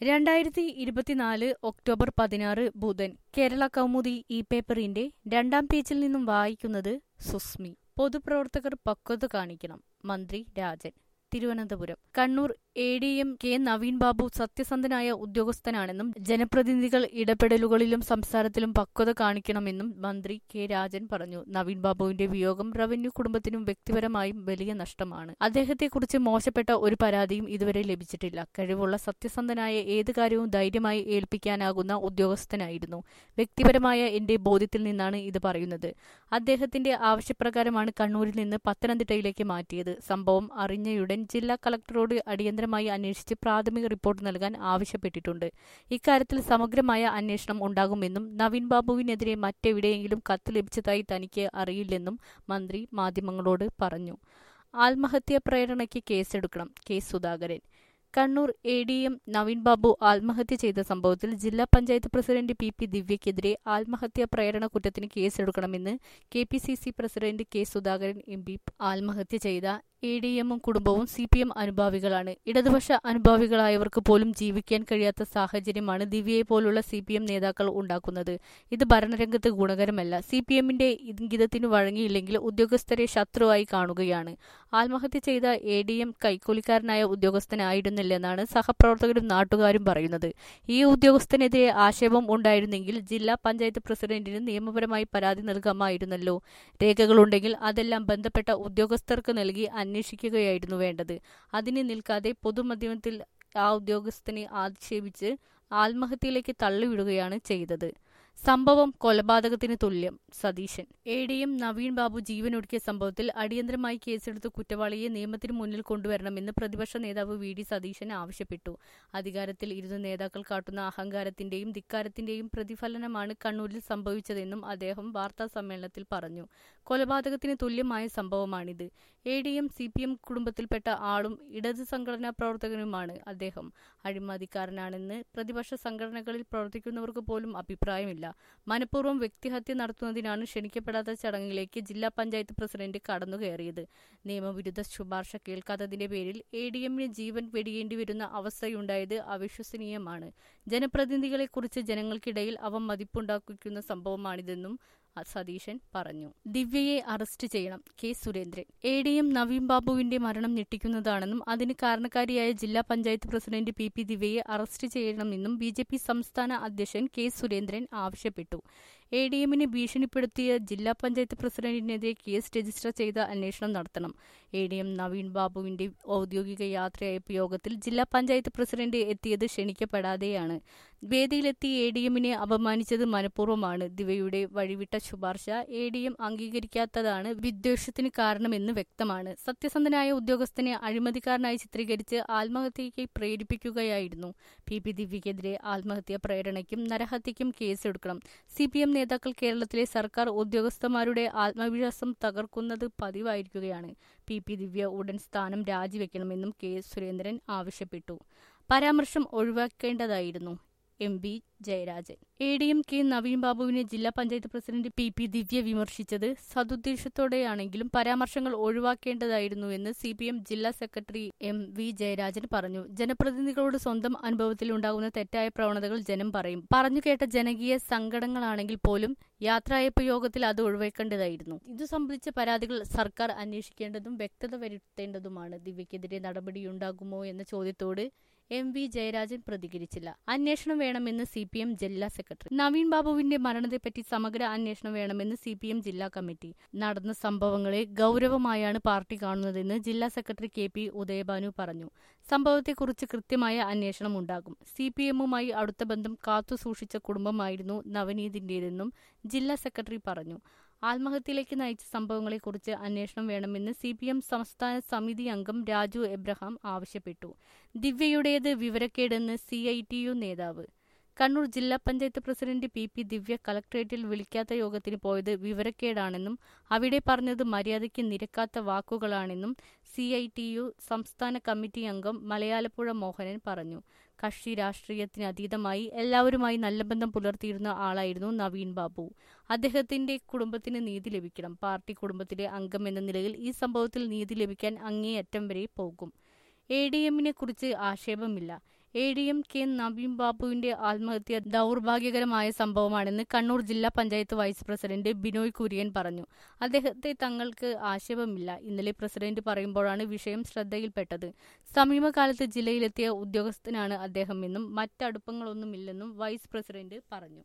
രണ്ടായിരത്തി ഇരുപത്തിനാല് ഒക്ടോബർ പതിനാറ് ബുധൻ കേരള കൗമുദി ഈ പേപ്പറിന്റെ രണ്ടാം പേജിൽ നിന്നും വായിക്കുന്നത് സുസ്മി പൊതുപ്രവർത്തകർ പക്വത കാണിക്കണം മന്ത്രി Rajan Thiruvananthapuram Kannur A D M K Naveen Babu സത്യസന്ധനായ ഉദ്യോഗസ്ഥനാണെന്നും ജനപ്രതിനിധികൾ ഇടപെടലുകളിലും സംസാരത്തിലും പക്വത കാണിക്കണമെന്നും മന്ത്രി കെ രാജൻ പറഞ്ഞു നവീൻ ബാബുവിന്റെ വിയോഗം റവന്യൂ കുടുംബത്തിനും വ്യക്തിപരമായും വലിയ നഷ്ടമാണ് അദ്ദേഹത്തെക്കുറിച്ച് മോശപ്പെട്ട ഒരു പരാതിയും ഇതുവരെ ലഭിച്ചിട്ടില്ല കഴിവുള്ള സത്യസന്ധനായ ഏത് കാര്യവും ധൈര്യമായി ഏൽപ്പിക്കാനാകുന്ന ഉദ്യോഗസ്ഥനായിരുന്നു വ്യക്തിപരമായ എന്റെ ബോധ്യത്തിൽ നിന്നാണ് ഇത് പറയുന്നത് അദ്ദേഹത്തിന്റെ ആവശ്യപ്രകാരമാണ് കണ്ണൂരിൽ നിന്ന് പത്തനംതിട്ടയിലേക്ക് മാറ്റിയത് സംഭവം അറിഞ്ഞയുടൻ ജില്ലാ കളക്ടറോട് അടിയന്തരമായി അന്വേഷിച്ച് പ്രാഥമിക റിപ്പോർട്ട് നൽകാൻ ആവശ്യപ്പെട്ടിട്ടുണ്ട് ഇക്കാര്യത്തിൽ സമഗ്രമായ അന്വേഷണം ഉണ്ടാകുമെന്നും നവീൻ ബാബുവിനെതിരെ മറ്റെവിടെയെങ്കിലും കത്ത് ലഭിച്ചതായി തനിക്ക് അറിയില്ലെന്നും മന്ത്രി മാധ്യമങ്ങളോട് പറഞ്ഞു ആത്മഹത്യാ പ്രേരണയ്ക്ക് കേസെടുക്കണം K Sudhakaran Kannur A D M Naveen Babu ആത്മഹത്യ ചെയ്ത സംഭവത്തിൽ ജില്ലാ പഞ്ചായത്ത് പ്രസിഡന്റ് പി പി ദിവ്യക്കെതിരെ ആത്മഹത്യാ പ്രേരണ കുറ്റത്തിന് കേസെടുക്കണമെന്ന് K P C C president K Sudhakaran M P ആത്മഹത്യ ചെയ്ത എ ഡി എമ്മും കുടുംബവും സി പി എം അനുഭാവികളാണ് ഇടതുപക്ഷ അനുഭാവികളായവർക്ക് പോലും ജീവിക്കാൻ കഴിയാത്ത സാഹചര്യമാണ് ദിവ്യയെ പോലുള്ള സി പി എം നേതാക്കൾ ഉണ്ടാക്കുന്നത് ഇത് ഭരണരംഗത്ത് ഗുണകരമല്ല സി പി എമ്മിന്റെ ഇംഗിതത്തിന് വഴങ്ങിയില്ലെങ്കിൽ ഉദ്യോഗസ്ഥരെ ശത്രുവായി കാണുകയാണ് ആത്മഹത്യ ചെയ്ത എ ഡി എം കൈക്കൂലിക്കാരനായ ഉദ്യോഗസ്ഥനായിരുന്നില്ലെന്നാണ് സഹപ്രവർത്തകരും നാട്ടുകാരും പറയുന്നത് ഈ ഉദ്യോഗസ്ഥനെതിരെ ആക്ഷേപം ഉണ്ടായിരുന്നെങ്കിൽ ജില്ലാ പഞ്ചായത്ത് പ്രസിഡന്റിന് നിയമപരമായി പരാതി നൽകാമായിരുന്നല്ലോ രേഖകളുണ്ടെങ്കിൽ അതെല്ലാം ബന്ധപ്പെട്ട ഉദ്യോഗസ്ഥർക്ക് നൽകി അന്വേഷിക്കുകയായിരുന്നു വേണ്ടത് അതിന് നിൽക്കാതെ പൊതുമധ്യമത്തിൽ ആ ഉദ്യോഗസ്ഥനെ ആക്ഷേപിച്ച് ആത്മഹത്യയിലേക്ക് തള്ളിവിടുകയാണ് ചെയ്തത് സംഭവം കൊലപാതകത്തിന് തുല്യം സതീശൻ എ ഡിയും നവീൻ ബാബു ജീവനൊടുക്കിയ സംഭവത്തിൽ അടിയന്തരമായി കേസെടുത്ത് കുറ്റവാളിയെ നിയമത്തിന് മുന്നിൽ കൊണ്ടുവരണമെന്ന് പ്രതിപക്ഷ നേതാവ് വി ഡി സതീശൻ ആവശ്യപ്പെട്ടു അധികാരത്തിൽ ഇരുന്ന നേതാക്കൾ കാട്ടുന്ന അഹങ്കാരത്തിന്റെയും ധിക്കാരത്തിന്റെയും പ്രതിഫലനമാണ് കണ്ണൂരിൽ സംഭവിച്ചതെന്നും അദ്ദേഹം വാർത്താ സമ്മേളനത്തിൽ പറഞ്ഞു കൊലപാതകത്തിന് തുല്യമായ സംഭവമാണിത് A D M C P M കുടുംബത്തിൽപ്പെട്ട ആളും ഇടത് സംഘടനാ പ്രവർത്തകനുമാണ് അദ്ദേഹം അഴിമതിക്കാരനാണെന്ന് പ്രതിപക്ഷ സംഘടനകളിൽ പ്രവർത്തിക്കുന്നവർക്ക് പോലും അഭിപ്രായമില്ല മനഃപൂർവ്വം വ്യക്തിഹത്യ നടത്തുന്നതിനാണ് ക്ഷണിക്കപ്പെടാത്ത ചടങ്ങിലേക്ക് ജില്ലാ പഞ്ചായത്ത് പ്രസിഡന്റ് കടന്നുകയറിയത് നിയമവിരുദ്ധ ശുപാർശ കേൾക്കാത്തതിന്റെ പേരിൽ എ ഡി എമ്മിന് ജീവൻ വെടിയേണ്ടി വരുന്ന അവസ്ഥയുണ്ടായത് അവിശ്വസനീയമാണ് ജനപ്രതിനിധികളെക്കുറിച്ച് ജനങ്ങൾക്കിടയിൽ അവ മതിപ്പുണ്ടാക്കുന്ന സംഭവമാണിതെന്നും സതീശൻ പറഞ്ഞു ദിവ്യയെ അറസ്റ്റ് ചെയ്യണം K Surendran A D M Naveen ബാബുവിന്റെ മരണം ഞെട്ടിക്കുന്നതാണെന്നും അതിന് കാരണക്കാരിയായ ജില്ലാ പഞ്ചായത്ത് പ്രസിഡന്റ് പി പി ദിവ്യയെ അറസ്റ്റ് ചെയ്യണമെന്നും ബി ജെ പി സംസ്ഥാന അധ്യക്ഷൻ കെ സുരേന്ദ്രൻ ആവശ്യപ്പെട്ടു എ ഡി എമ്മിനെ ഭീഷണിപ്പെടുത്തിയ ജില്ലാ പഞ്ചായത്ത് പ്രസിഡന്റിനെതിരെ കേസ് രജിസ്റ്റർ ചെയ്ത് അന്വേഷണം നടത്തണം എ ഡി എം നവീൻ ബാബുവിന്റെ ഔദ്യോഗിക യാത്രയയപ്പ് യോഗത്തിൽ ജില്ലാ പഞ്ചായത്ത് പ്രസിഡന്റ് എത്തിയത് ക്ഷണിക്കപ്പെടാതെയാണ് വേദിയിലെത്തി എ ഡി എമ്മിനെ അപമാനിച്ചത് മനഃപൂർവ്വമാണ് ദിവയുടെ വഴിവിട്ട ശുപാർശ എ ഡി എം അംഗീകരിക്കാത്തതാണ് വിദ്വേഷത്തിന് കാരണമെന്ന് വ്യക്തമാണ് സത്യസന്ധനായ ഉദ്യോഗസ്ഥനെ അഴിമതിക്കാരനായി ചിത്രീകരിച്ച് ആത്മഹത്യയ്ക്ക് പ്രേരിപ്പിക്കുകയായിരുന്നു പി പി ദിവ്യക്കെതിരെ ആത്മഹത്യാ പ്രേരണയ്ക്കും നരഹത്യയ്ക്കും കേസെടുക്കണം സി പി എം നേതാക്കൾ കേരളത്തിലെ സർക്കാർ ഉദ്യോഗസ്ഥന്മാരുടെ ആത്മവിശ്വാസം തകർക്കുന്നത് പതിവായിരിക്കുകയാണ് പി പി ദിവ്യ ഉടൻ സ്ഥാനം രാജിവെക്കണമെന്നും കെ സുരേന്ദ്രൻ ആവശ്യപ്പെട്ടു പരാമർശം ഒഴിവാക്കേണ്ടതായിരുന്നു M P Jayarajan A D M K Naveen ബാബുവിനെ ജില്ലാ panchayat president P P Divya വിമർശിച്ചത് സതുദ്ദേശത്തോടെയാണെങ്കിലും പരാമർശങ്ങൾ ഒഴിവാക്കേണ്ടതായിരുന്നുവെന്ന് സി പി എം ജില്ലാ സെക്രട്ടറി എം വി ജയരാജൻ പറഞ്ഞു ജനപ്രതിനിധികളോട് സ്വന്തം അനുഭവത്തിൽ ഉണ്ടാകുന്ന തെറ്റായ പ്രവണതകൾ ജനം പറയും പറഞ്ഞു കേട്ട ജനകീയ സങ്കടങ്ങളാണെങ്കിൽ പോലും യാത്രായപ്പ് യോഗത്തിൽ അത് ഒഴിവാക്കേണ്ടതായിരുന്നു ഇതു സംബന്ധിച്ച പരാതികൾ സർക്കാർ അന്വേഷിക്കേണ്ടതും വ്യക്തത വരുത്തേണ്ടതുമാണ് ദിവ്യക്കെതിരെ നടപടിയുണ്ടാകുമോ എന്ന ചോദ്യത്തോട് എം വി ജയരാജൻ പ്രതികരിച്ചില്ല അന്വേഷണം വേണമെന്ന് സി പി എം ജില്ലാ സെക്രട്ടറി നവീൻ ബാബുവിന്റെ മരണത്തെപ്പറ്റി സമഗ്ര അന്വേഷണം വേണമെന്ന് സി പി എം ജില്ലാ കമ്മിറ്റി നടന്ന സംഭവങ്ങളെ ഗൌരവമായാണ് പാർട്ടി കാണുന്നതെന്ന് ജില്ലാ സെക്രട്ടറി കെ പി ഉദയഭാനു പറഞ്ഞു സംഭവത്തെക്കുറിച്ച് കൃത്യമായ അന്വേഷണം ഉണ്ടാകും സി പി എമ്മുമായി അടുത്ത ബന്ധം കാത്തുസൂക്ഷിച്ച കുടുംബമായിരുന്നു നവനീതിന്റേതെന്നും ജില്ലാ സെക്രട്ടറി പറഞ്ഞു ആത്മഹത്യയിലേക്ക് നയിച്ച സംഭവങ്ങളെക്കുറിച്ച് അന്വേഷണം വേണമെന്ന് സി പി എം സംസ്ഥാന സമിതി അംഗം രാജു എബ്രഹാം ആവശ്യപ്പെട്ടു ദിവ്യയുടേത് വിവരക്കേടെന്ന് സി ഐ ടി യു നേതാവ് കണ്ണൂർ ജില്ലാ panchayat president P P Divya കളക്ടറേറ്റിൽ വിളിക്കാത്ത യോഗത്തിന് പോയത് വിവരക്കേടാണെന്നും അവിടെ പറഞ്ഞത് മര്യാദയ്ക്ക് നിരക്കാത്ത വാക്കുകളാണെന്നും സി ഐ ടി യു സംസ്ഥാന കമ്മിറ്റി അംഗം മലയാലപ്പുഴ മോഹനൻ പറഞ്ഞു കക്ഷി രാഷ്ട്രീയത്തിന് അതീതമായി എല്ലാവരുമായി നല്ല ബന്ധം പുലർത്തിയിരുന്ന ആളായിരുന്നു നവീൻ ബാബു അദ്ദേഹത്തിന്റെ കുടുംബത്തിന് നീതി ലഭിക്കണം പാർട്ടി കുടുംബത്തിലെ അംഗം എന്ന നിലയിൽ ഈ സംഭവത്തിൽ നീതി ലഭിക്കാൻ അങ്ങേയറ്റം വരെ പോകും എ ഡി എമ്മിനെ കുറിച്ച് ആക്ഷേപമില്ല A D M K Naveen ബാബുവിന്റെ ആത്മഹത്യ ദൗർഭാഗ്യകരമായ സംഭവമാണെന്ന് കണ്ണൂർ ജില്ലാ പഞ്ചായത്ത് വൈസ് പ്രസിഡന്റ് ബിനോയ് കുര്യൻ പറഞ്ഞു അദ്ദേഹത്തെ തങ്ങൾക്ക് ആക്ഷേപമില്ല ഇന്നലെ പ്രസിഡന്റ് പറയുമ്പോഴാണ് വിഷയം ശ്രദ്ധയിൽപ്പെട്ടത് സമീപകാലത്ത് ജില്ലയിലെത്തിയ ഉദ്യോഗസ്ഥനാണ് അദ്ദേഹമെന്നും മറ്റടുപ്പങ്ങളൊന്നുമില്ലെന്നും വൈസ് പ്രസിഡന്റ് പറഞ്ഞു